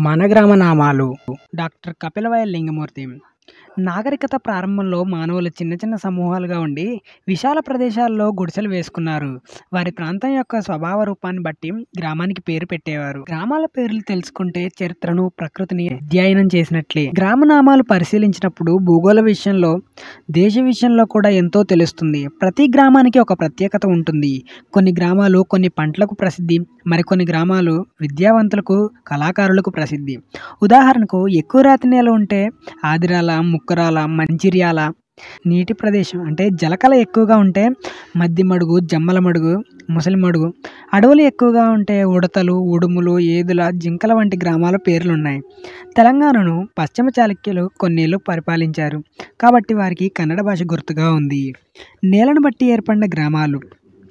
మన గ్రామ నామాలు డాక్టర్ కపిలవయ లింగమూర్తి నాగరికత ప్రారంభంలో మానవులు చిన్న చిన్న సమూహాలుగా ఉండి విశాల ప్రదేశాల్లో గుడిసెలు వేసుకున్నారు వారి ప్రాంతం యొక్క స్వభావ రూపాన్ని బట్టి గ్రామానికి పేరు పెట్టేవారు గ్రామాల పేర్లు తెలుసుకుంటే చరిత్రను ప్రకృతిని అధ్యయనం చేసినట్లే గ్రామ నామాలు పరిశీలించినప్పుడు భూగోళ విషయంలో దేశ విషయంలో కూడా ఎంతో తెలుస్తుంది ప్రతి గ్రామానికి ఒక ప్రత్యేకత ఉంటుంది కొన్ని గ్రామాలు కొన్ని పంటలకు ప్రసిద్ధి మరికొన్ని గ్రామాలు విద్యావంతులకు కళాకారులకు ప్రసిద్ధి ఉదాహరణకు ఎక్కువ రాతి నేల ఉంటే ఆదిరాల ముక్కరాల మంచిర్యాల నీటి ప్రదేశం అంటే జలకళ ఎక్కువగా ఉంటే మద్ది మడుగు జమ్మల మడుగు ముసలి మడుగు అడవులు ఎక్కువగా ఉంటే ఉడతలు ఉడుములు ఏదుల జింకల వంటి గ్రామాల పేర్లు ఉన్నాయి తెలంగాణను పశ్చిమ చాళుక్యులు కొన్నేళ్ళు పరిపాలించారు కాబట్టి వారికి కన్నడ భాష గుర్తుగా ఉంది నేలను బట్టి ఏర్పడిన గ్రామాలు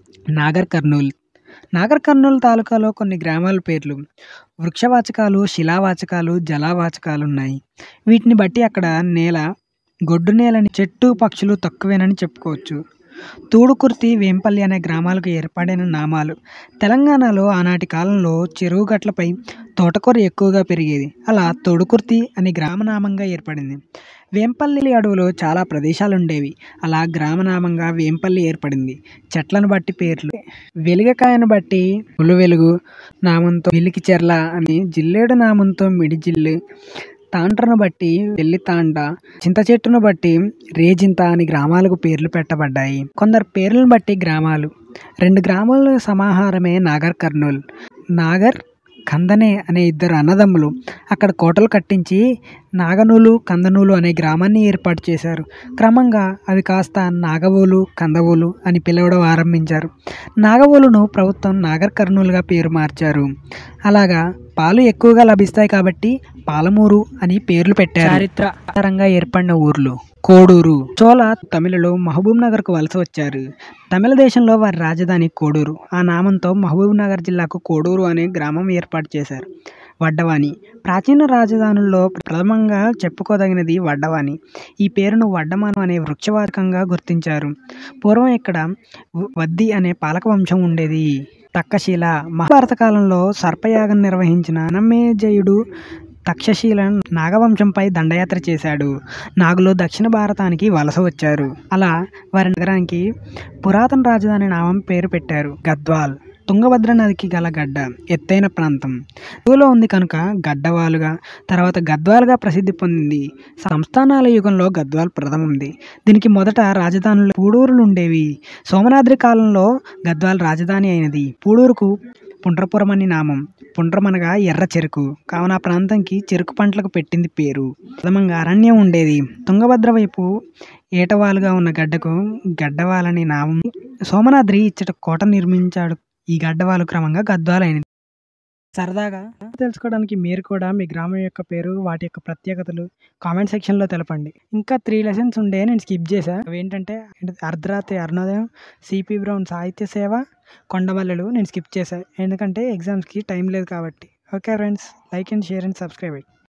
నాగర్ కర్నూల్ నాగర్ కర్నూలు తాలూకాలో కొన్ని గ్రామాల పేర్లు వృక్షవాచకాలు శిలావాచకాలు జలావాచకాలు ఉన్నాయి వీటిని బట్టి అక్కడ నేల గొడ్డు నేలని చెట్టు పక్షులు తక్కువేనని చెప్పుకోవచ్చు తూడుకుర్తి వేంపల్లి అనే గ్రామాలకు ఏర్పడిన నామాలు తెలంగాణలో ఆనాటి కాలంలో చెరువు గట్లపై తోటకూర ఎక్కువగా పెరిగేది అలా తోడుకుర్తి అనే గ్రామనామంగా ఏర్పడింది వేంపల్లి అడవులో చాలా ప్రదేశాలు ఉండేవి అలా గ్రామనామంగా వేంపల్లి ఏర్పడింది చెట్లను బట్టి పేర్లు వెలుగకాయను బట్టి ములు వెలుగు నామంతో వెలికి చెర్ల అని జిల్లేడు నామంతో మిడిజిల్లు తాండ్రను బట్టి వెల్లి తాండ చింత చెట్టును బట్టి రేజింత అని గ్రామాలకు పేర్లు పెట్టబడ్డాయి కొందరు పేర్లను బట్టి గ్రామాలు రెండు గ్రామాల సమాహారమే నాగర్ కర్నూల్ నాగర్ కందనే అనే ఇద్దరు అన్నదమ్ములు అక్కడ కోటలు కట్టించి నాగనూలు కందనూలు అనే గ్రామాన్ని ఏర్పాటు చేశారు క్రమంగా అవి కాస్త నాగవోలు కందవోలు అని పిలవడం ఆరంభించారు నాగవోలును ప్రభుత్వం నాగర్ కర్నూలుగా పేరు మార్చారు అలాగా పాలు ఎక్కువగా లభిస్తాయి కాబట్టి పాలమూరు అని పేర్లు పెట్టారు చారిత్రపరంగా ఏర్పడిన ఊర్లు కోడూరు చోళ తమిళలో మహబూబ్ నగర్కు వలస వచ్చారు తమిళ దేశంలో వారి రాజధాని కోడూరు ఆ నామంతో మహబూబ్ నగర్ జిల్లాకు కోడూరు అనే గ్రామం ఏర్పాటు చేశారు వడ్డవాని ప్రాచీన రాజధానుల్లో ప్రథమంగా చెప్పుకోదగినది వడ్డవాని ఈ పేరును వడ్డమాను అనే వృక్షవాచకంగా గుర్తించారు పూర్వం ఇక్కడ వద్ది అనే పాలక వంశం ఉండేది తక్కశీల మహాభారత కాలంలో సర్పయాగం నిర్వహించిన అనమేజయుడు తక్షశీల నాగవంశంపై దండయాత్ర చేశాడు నాగులు దక్షిణ భారతానికి వలస వచ్చారు అలా వారి నగరానికి పురాతన రాజధాని నామం పేరు పెట్టారు గద్వాల్ తుంగభద్ర నదికి గల గడ్డ ఎత్తైన ప్రాంతం తెలుగులో ఉంది కనుక గడ్డవాలుగా తర్వాత గద్వాలుగా ప్రసిద్ధి పొందింది సంస్థానాల యుగంలో గద్వాల్ ప్రథమంది దీనికి మొదట రాజధానులు పూడూరులు ఉండేవి సోమనాద్రి కాలంలో గద్వాల్ రాజధాని అయినది పూడూరుకు పుండ్రపురం అని నామం పుండ్రమనగా ఎర్ర చెరుకు కావున ఆ ప్రాంతంకి చెరుకు పంటలకు పెట్టింది పేరు ప్రథమంగా అరణ్యం ఉండేది తుంగభద్ర వైపు ఏటవాలుగా ఉన్న గడ్డకు గడ్డవాలని నామం సోమనాద్రి ఇచ్చట కోట నిర్మించాడు ఈ గడ్డవాలు క్రమంగా గద్వాలైనది సరదాగా తెలుసుకోవడానికి మీరు కూడా మీ గ్రామం యొక్క పేరు వాటి యొక్క ప్రత్యేకతలు కామెంట్ సెక్షన్లో తెలపండి ఇంకా త్రీ లెసన్స్ ఉండే నేను స్కిప్ చేశా అవి ఏంటంటే అర్ధరాత్రి అరుణోదయం సిపి బ్రౌన్ సాహిత్య సేవ కొండమల్లెలు నేను స్కిప్ చేశాను ఎందుకంటే ఎగ్జామ్స్కి టైం లేదు కాబట్టి okay friends like and share and subscribe